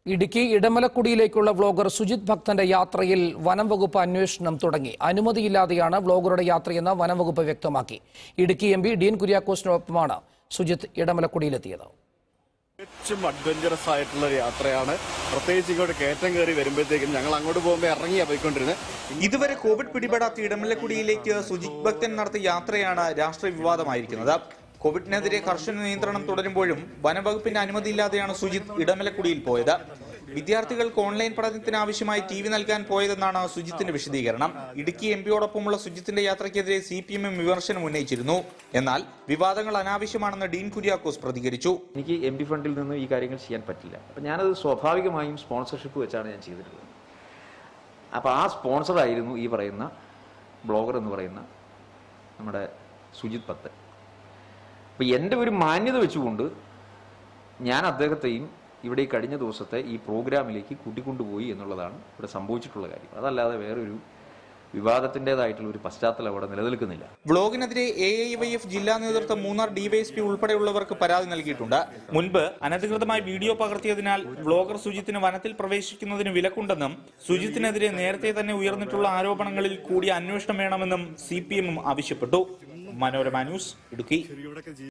Idukki ഇടമലക്കുടിയിലേക്കുള്ള vlogger Sujith ഭക്തന്റെ യാത്രയിൽ വനം വകുപ്പ് അന്വേഷണം തുടങ്ങി അനുമതിയില്ലാതെയാണ് വ്ളോഗറുടെ യാത്രയെന്ന് വനം വകുപ്പ് വ്യക്തമാക്കി ഇടുക്കി എം പി ഡീൻ കുര്യാക്കോസിനൊപ്പമാണ് സുജിത് ഇടമലക്കുടിയിലെത്തിയത് തികച്ചും അഡ്വഞ്ചറസ് ആയിട്ടുള്ള ഒരു യാത്രയാണ് പ്രത്യേകിച്ച് ഇങ്ങോട്ട് കയറ്റം കയറി വരുമ്പോഴത്തേക്കും ഞങ്ങൾ അങ്ങോട്ട് പോകുമ്പോൾ ഇറങ്ങിയാ പോയിക്കൊണ്ടിരുന്നത് ഇതുവരെ കോവിഡ് പിടിപെടാത്ത ഇടമലക്കുടിയിലേക്ക് സുജിത് ഭക്തൻ നടത്തിയ യാത്രയാണ് രാഷ്ട്രീയ വിവാദമായിരിക്കുന്നത് കോവിഡിനെതിരെ കർശന നിയന്ത്രണം തുടരുമ്പോഴും വനംവകുപ്പിന്റെ അനുമതിയില്ലാതെയാണ് സുജിത് ഇടമലക്കുടിയിൽ പോയത് വിദ്യാർത്ഥികൾക്ക് ഓൺലൈൻ പഠനത്തിന് ആവശ്യമായി ടി വി നൽകാൻ പോയതെന്നാണ് സുജിത്തിന്റെ വിശദീകരണം ഇടുക്കി എം പിയോടൊപ്പമുള്ള സുജിത്തിന്റെ യാത്രയ്ക്കെതിരെ സി പി എമ്മും വിമർശനം ഉന്നയിച്ചിരുന്നു എന്നാൽ വിവാദങ്ങൾ അനാവശ്യമാണെന്ന് ഡീൻ കുര്യാക്കോസ് പ്രതികരിച്ചു എനിക്ക് എം പി ഫണ്ടിൽ നിന്ന് ഈ കാര്യങ്ങൾ ചെയ്യാൻ പറ്റില്ല അപ്പം ഞാനത് സ്വാഭാവികമായും സ്പോൺസർഷിപ്പ് വെച്ചാണ് ഞാൻ ചെയ്തിട്ടുള്ളത് അപ്പോൾ ആ സ്പോൺസറായിരുന്നു ഈ പറയുന്ന ബ്ലോഗർ എന്ന് പറയുന്ന നമ്മുടെ സുജിത് ഭക്തൻ അപ്പോൾ എൻ്റെ ഒരു മാന്യത വെച്ചുകൊണ്ട് ഞാൻ അദ്ദേഹത്തെയും ഇവിടെ ഈ കഴിഞ്ഞ ദിവസത്തെ ഈ പ്രോഗ്രാമിലേക്ക് കൂട്ടിക്കൊണ്ടുപോയി എന്നുള്ളതാണ് ഇവിടെ സംഭവിച്ചിട്ടുള്ള കാര്യം അതല്ലാതെ വേറൊരു വിവാദത്തിൻ്റെതായിട്ടുള്ള ഒരു പശ്ചാത്തലം അവിടെ നിലനിൽക്കുന്നില്ല ബ്ലോഗിനെതിരെ എ ഐ വൈ എഫ് ജില്ലാ നേതൃത്വം മൂന്നാർ ഡിവൈഎസ്പി ഉൾപ്പെടെയുള്ളവർക്ക് പരാതി നൽകിയിട്ടുണ്ട് മുൻപ് അനധികൃതമായി വീഡിയോ പകർത്തിയതിനാൽ ബ്ലോഗർ സുജിത്തിന് വനത്തിൽ പ്രവേശിക്കുന്നതിന് വിലക്കുണ്ടെന്നും സുജിത്തിനെതിരെ നേരത്തെ തന്നെ ഉയർന്നിട്ടുള്ള ആരോപണങ്ങളിൽ കൂടി അന്വേഷണം വേണമെന്നും സി പി എമ്മും ആവശ്യപ്പെട്ടു മനോരമ ന്യൂസ് ഇടുക്കി